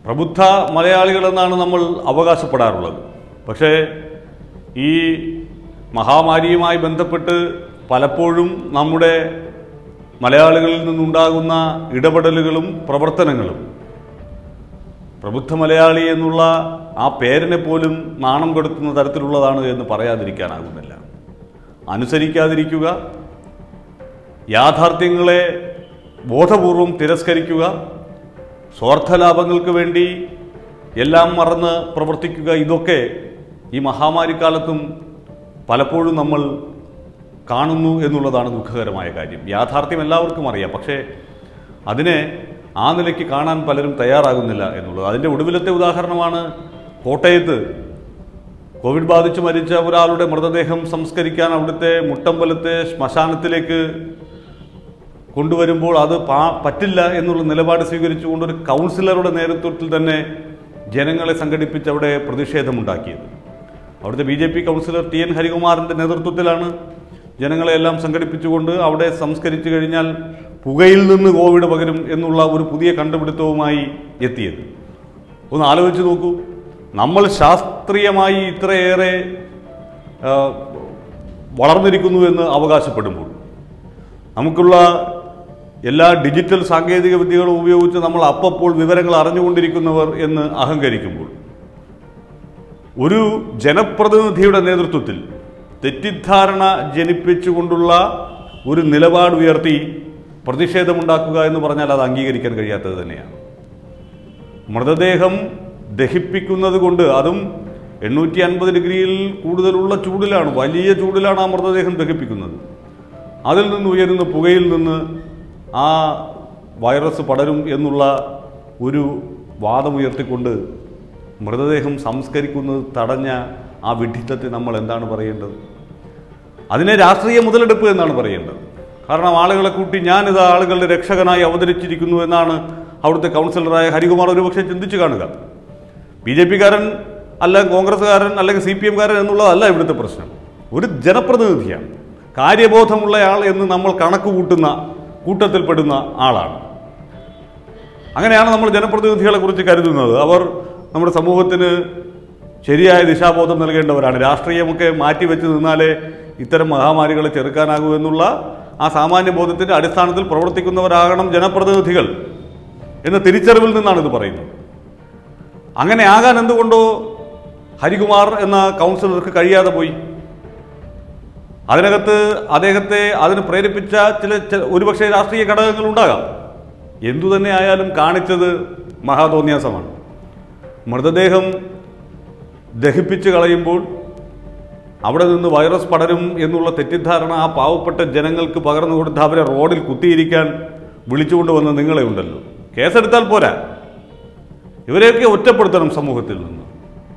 പ്രബുദ്ധ മലയാളികളെന്നാണ് നമ്മൾ അവകാശപ്പെടാറുള്ളത് പക്ഷേ ഈ മഹാമാരിയുമായി ബന്ധപ്പെട്ട് പലപ്പോഴും നമ്മുടെ മലയാളികളിൽ നിന്നുണ്ടാകുന്ന ഇടപെടലുകളും പ്രവർത്തനങ്ങളും പ്രബുദ്ധ മലയാളി എന്നുള്ള ആ പേരിനെ പോലും നാണം കെടുത്തുന്ന തരത്തിലുള്ളതാണ് എന്ന് പറയാതിരിക്കാനാകുന്നില്ല അനുസരിക്കാതിരിക്കുക യാഥാർത്ഥ്യങ്ങളെ ബോധപൂർവം തിരസ്കരിക്കുക സ്വാർത്ഥലാഭങ്ങൾക്ക് വേണ്ടി എല്ലാം മറന്ന് പ്രവർത്തിക്കുക ഇതൊക്കെ ഈ മഹാമാരിക്കാലത്തും പലപ്പോഴും നമ്മൾ കാണുന്നു എന്നുള്ളതാണ് ദുഃഖകരമായ കാര്യം യാഥാർത്ഥ്യം എല്ലാവർക്കും അറിയാം പക്ഷേ അതിനെ ആ നിലയ്ക്ക് കാണാൻ പലരും തയ്യാറാകുന്നില്ല എന്നുള്ളത് അതിൻ്റെ ഒടുവിലത്തെ ഉദാഹരണമാണ് കോട്ടയത്ത് കോവിഡ് ബാധിച്ച് മരിച്ച ഒരാളുടെ മൃതദേഹം സംസ്കരിക്കാൻ അവിടുത്തെ മുട്ടമ്പലത്തെ ശ്മശാനത്തിലേക്ക് കൊണ്ടുവരുമ്പോൾ അത് പാ പറ്റില്ല എന്നുള്ള നിലപാട് സ്വീകരിച്ചുകൊണ്ട് ഒരു കൗൺസിലറുടെ നേതൃത്വത്തിൽ തന്നെ ജനങ്ങളെ സംഘടിപ്പിച്ച് അവിടെ പ്രതിഷേധമുണ്ടാക്കിയത് അവിടുത്തെ B J P councillor T N ഹരികുമാറിൻ്റെ നേതൃത്വത്തിലാണ് ജനങ്ങളെല്ലാം സംഘടിപ്പിച്ചുകൊണ്ട് അവിടെ സംസ്കരിച്ചു കഴിഞ്ഞാൽ പുകയിൽ നിന്ന് കോവിഡ് പകരും എന്നുള്ള ഒരു പുതിയ കണ്ടുപിടുത്തവുമായി എത്തിയത് ഒന്ന് ആലോചിച്ച് നോക്കൂ നമ്മൾ ശാസ്ത്രീയമായി ഇത്രയേറെ ആ, വളർന്നിരിക്കുന്നു എന്ന് അവകാശപ്പെടുമ്പോൾ നമുക്കുള്ള എല്ലാ ഡിജിറ്റൽ സാങ്കേതിക വിദ്യകളും ഉപയോഗിച്ച് നമ്മൾ അപ്പപ്പോൾ വിവരങ്ങൾ അറിഞ്ഞുകൊണ്ടിരിക്കുന്നവർ എന്ന് അഹങ്കരിക്കുമ്പോൾ ഒരു ജനപ്രതിനിധിയുടെ നേതൃത്വത്തിൽ തെറ്റിദ്ധാരണ ജനിപ്പിച്ചുകൊണ്ടുള്ള ഒരു നിലപാട് ഉയർത്തി പ്രതിഷേധമുണ്ടാക്കുക എന്ന് പറഞ്ഞാൽ അത് അംഗീകരിക്കാൻ കഴിയാത്തത് തന്നെയാണ് മൃതദേഹം ദഹിപ്പിക്കുന്നത് കൊണ്ട് അതും എണ്ണൂറ്റി അൻപത് ഡിഗ്രിയിൽ കൂടുതലുള്ള ചൂടിലാണ് വലിയ ചൂടിലാണ് ആ മൃതദേഹം ദഹിപ്പിക്കുന്നത് അതിൽ നിന്ന് ഉയരുന്ന പുകയിൽ നിന്ന് ആ വൈറസ് പടരും എന്നുള്ള ഒരു വാദമുയർത്തിക്കൊണ്ട് മൃതദേഹം സംസ്കരിക്കുന്നത് തടഞ്ഞ ആ വിഡ്ഢിത്തത്തെ നമ്മൾ എന്താണ് പറയേണ്ടത് അതിനെ രാഷ്ട്രീയ മുതലെടുപ്പ് എന്നാണ് പറയേണ്ടത് കാരണം ആളുകളെ കൂട്ടി ഞാനിത് ആളുകളുടെ രക്ഷകനായി അവതരിച്ചിരിക്കുന്നു എന്നാണ് അവിടുത്തെ കൗൺസിലറായ ഹരികുമാർ ഒരുപക്ഷെ ചിന്തിച്ചു കാണുക ബി ജെ പിക്കാരൻ അല്ല കോൺഗ്രസ്സുകാരൻ അല്ലെങ്കിൽ സി പി എംകാരൻ എന്നുള്ളതല്ല ഇവിടുത്തെ പ്രശ്നം ഒരു ജനപ്രതിനിധിയാണ് കാര്യബോധമുള്ളയാൾ എന്ന് നമ്മൾ കണക്ക് കൂട്ടുന്ന കൂട്ടത്തിൽപ്പെടുന്ന ആളാണ് അങ്ങനെയാണ് നമ്മൾ ജനപ്രതിനിധികളെ കുറിച്ച് കരുതുന്നത് അവർ നമ്മുടെ സമൂഹത്തിന് ശരിയായ ദിശാബോധം നൽകേണ്ടവരാണ് രാഷ്ട്രീയമൊക്കെ മാറ്റിവെച്ച് നിന്നാലേ ഇത്തരം മഹാമാരികളെ ചെറുക്കാനാകൂ എന്നുള്ള ആ സാമാന്യ ബോധത്തിന്റെ അടിസ്ഥാനത്തിൽ പ്രവർത്തിക്കുന്നവരാകണം ജനപ്രതിനിധികൾ എന്ന തിരിച്ചറിവിൽ നിന്നാണ് ഇത് പറയുന്നത് അങ്ങനെ ആകാൻ എന്തുകൊണ്ടോ ഹരികുമാർ എന്ന കൗൺസിലർക്ക് കഴിയാതെ പോയി അതിനകത്ത് അദ്ദേഹത്തെ അതിന് പ്രേരിപ്പിച്ച ചില ചെ- ഒരുപക്ഷെ രാഷ്ട്രീയ ഘടകങ്ങൾ ഉണ്ടാകാം എന്തു തന്നെ ആയാലും കാണിച്ചത് മഹാതോന്യാസമാണ് മൃതദേഹം ദഹിപ്പിച്ച് കളയുമ്പോൾ അവിടെ നിന്ന് വൈറസ് പടരും എന്നുള്ള തെറ്റിദ്ധാരണ ആ പാവപ്പെട്ട ജനങ്ങൾക്ക് പകർന്നു കൊടുത്ത് അവരെ റോഡിൽ കുത്തിയിരിക്കാൻ വിളിച്ചുകൊണ്ട് വന്ന നിങ്ങളെ ഉണ്ടല്ലോ കേസെടുത്താൽ പോരാ ഇവരെയൊക്കെ ഒറ്റപ്പെടുത്തണം സമൂഹത്തിൽ നിന്ന്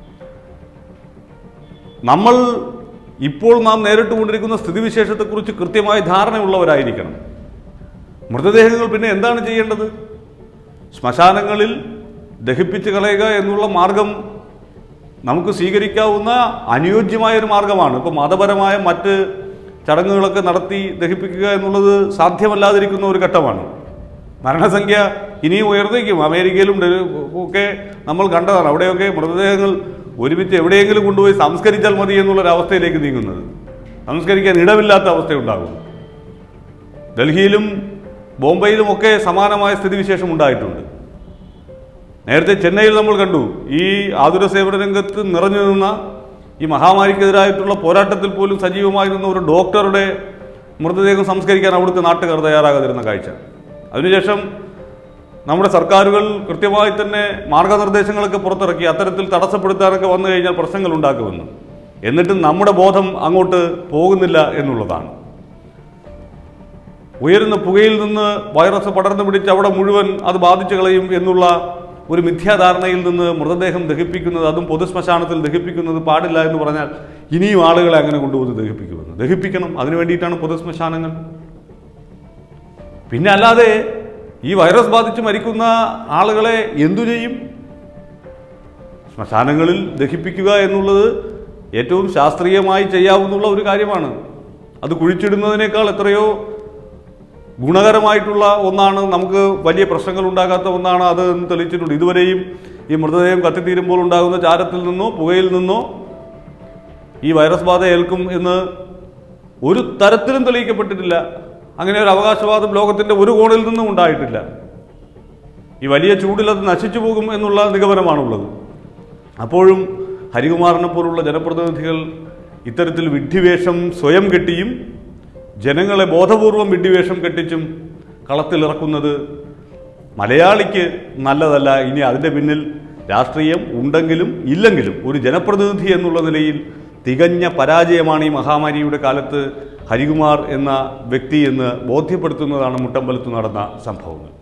നമ്മൾ ഇപ്പോൾ നാം നേരിട്ടുകൊണ്ടിരിക്കുന്ന സ്ഥിതിവിശേഷത്തെക്കുറിച്ച് കൃത്യമായ ധാരണയുള്ളവരായിരിക്കണം മൃതദേഹങ്ങൾ പിന്നെ എന്താണ് ചെയ്യേണ്ടത് ശ്മശാനങ്ങളിൽ ദഹിപ്പിച്ച് കളയുക എന്നുള്ള മാർഗം നമുക്ക് സ്വീകരിക്കാവുന്ന അനുയോജ്യമായ ഒരു മാർഗമാണ് ഇപ്പോൾ മതപരമായ മറ്റ് ചടങ്ങുകളൊക്കെ നടത്തി ദഹിപ്പിക്കുക എന്നുള്ളത് സാധ്യമല്ലാതിരിക്കുന്ന ഒരു ഘട്ടമാണ് മരണസംഖ്യ ഇനിയും ഉയർന്നേക്കും അമേരിക്കയിലും ഡെ- ഒക്കെ നമ്മൾ കണ്ടതാണ് അവിടെയൊക്കെ മൃതദേഹങ്ങൾ ഒരുമിച്ച് എവിടെയെങ്കിലും കൊണ്ടുപോയി സംസ്കരിച്ചാൽ മതി എന്നുള്ളൊരവസ്ഥയിലേക്ക് നീങ്ങുന്നത് സംസ്കരിക്കാൻ ഇടമില്ലാത്ത അവസ്ഥയുണ്ടാകും ഡൽഹിയിലും ബോംബെയിലും ഒക്കെ സമാനമായ സ്ഥിതിവിശേഷം ഉണ്ടായിട്ടുണ്ട് നേരത്തെ ചെന്നൈയിൽ നമ്മൾ കണ്ടു ഈ ആതുര സേവന രംഗത്ത് നിറഞ്ഞു നിന്ന ഈ മഹാമാരിക്കെതിരായിട്ടുള്ള പോരാട്ടത്തിൽ പോലും സജീവമായി നിന്ന ഒരു ഡോക്ടറുടെ മൃതദേഹം സംസ്കരിക്കാൻ അവിടുത്തെ നാട്ടുകാർ തയ്യാറാകാതിരുന്ന കാഴ്ച അതിനുശേഷം നമ്മുടെ സർക്കാരുകൾ കൃത്യമായി തന്നെ മാർഗനിർദ്ദേശങ്ങളൊക്കെ പുറത്തിറക്കി അത്തരത്തിൽ തടസ്സപ്പെടുത്താനൊക്കെ വന്നു കഴിഞ്ഞാൽ പ്രശ്നങ്ങൾ ഉണ്ടാക്കുമെന്ന് എന്നിട്ടും നമ്മുടെ ബോധം അങ്ങോട്ട് പോകുന്നില്ല എന്നുള്ളതാണ് ഉയരുന്ന പുകയിൽ നിന്ന് വൈറസ് പടർന്നു പിടിച്ച് അവിടെ മുഴുവൻ അത് ബാധിച്ചു കളയും എന്നുള്ള ഒരു മിഥ്യാധാരണയിൽ നിന്ന് മൃതദേഹം ദഹിപ്പിക്കുന്നത് അതും പൊതുശ്മശാനത്തിൽ ദഹിപ്പിക്കുന്നത് പാടില്ല എന്ന് പറഞ്ഞാൽ ഇനിയും ആളുകളെ അങ്ങനെ കൊണ്ടുപോയി ദഹിപ്പിക്കുമെന്ന് ദഹിപ്പിക്കണം അതിനു വേണ്ടിയിട്ടാണ് പൊതുശ്മശാനങ്ങൾ പിന്നെ അല്ലാതെ ഈ വൈറസ് ബാധിച്ച് മരിക്കുന്ന ആളുകളെ എന്തു ചെയ്യും ശ്മശാനങ്ങളിൽ ദഹിപ്പിക്കുക എന്നുള്ളത് ഏറ്റവും ശാസ്ത്രീയമായി ചെയ്യാവുന്ന ഒരു കാര്യമാണ് അത് കുഴിച്ചിടുന്നതിനേക്കാൾ എത്രയോ ഗുണകരമായിട്ടുള്ള ഒന്നാണ് നമുക്ക് വലിയ പ്രശ്നങ്ങൾ ഉണ്ടാകാത്ത ഒന്നാണ് അത് എന്ന് തെളിയിച്ചിട്ടുണ്ട് ഇതുവരെയും ഈ മൃതദേഹം കത്തിത്തീരുമ്പോൾ ഉണ്ടാകുന്ന ചാരത്തിൽ നിന്നോ പുകയിൽ നിന്നോ ഈ വൈറസ് ബാധ ഏൽക്കും എന്ന് ഒരു തരത്തിലും തെളിയിക്കപ്പെട്ടിട്ടില്ല അങ്ങനെ ഒരു അവകാശവാദം ലോകത്തിൻ്റെ ഒരു കോണിൽ നിന്നും ഉണ്ടായിട്ടില്ല ഈ വലിയ ചൂടിൽ അത് നശിച്ചു പോകും എന്നുള്ള നിഗമനമാണുള്ളത് അപ്പോഴും ഹരികുമാറിനെ പോലുള്ള ജനപ്രതിനിധികൾ ഇത്തരത്തിൽ വിഡ്ഢിവേഷം സ്വയം കെട്ടിയും ജനങ്ങളെ ബോധപൂർവം വിഡ്ഢിവേഷം കെട്ടിച്ചും കളത്തിലിറക്കുന്നത് മലയാളിക്ക് നല്ലതല്ല ഇനി അതിൻ്റെ പിന്നിൽ രാഷ്ട്രീയം ഉണ്ടെങ്കിലും ഇല്ലെങ്കിലും ഒരു ജനപ്രതിനിധി എന്നുള്ള നിലയിൽ തികഞ്ഞ പരാജയമാണ് ഈ മഹാമാരിയുടെ കാലത്ത് ഹരികുമാർ എന്ന വ്യക്തി എന്ന് ബോധ്യപ്പെടുത്തുന്നതാണ് മുട്ടമ്പലത്ത് നടന്ന സംഭവങ്ങൾ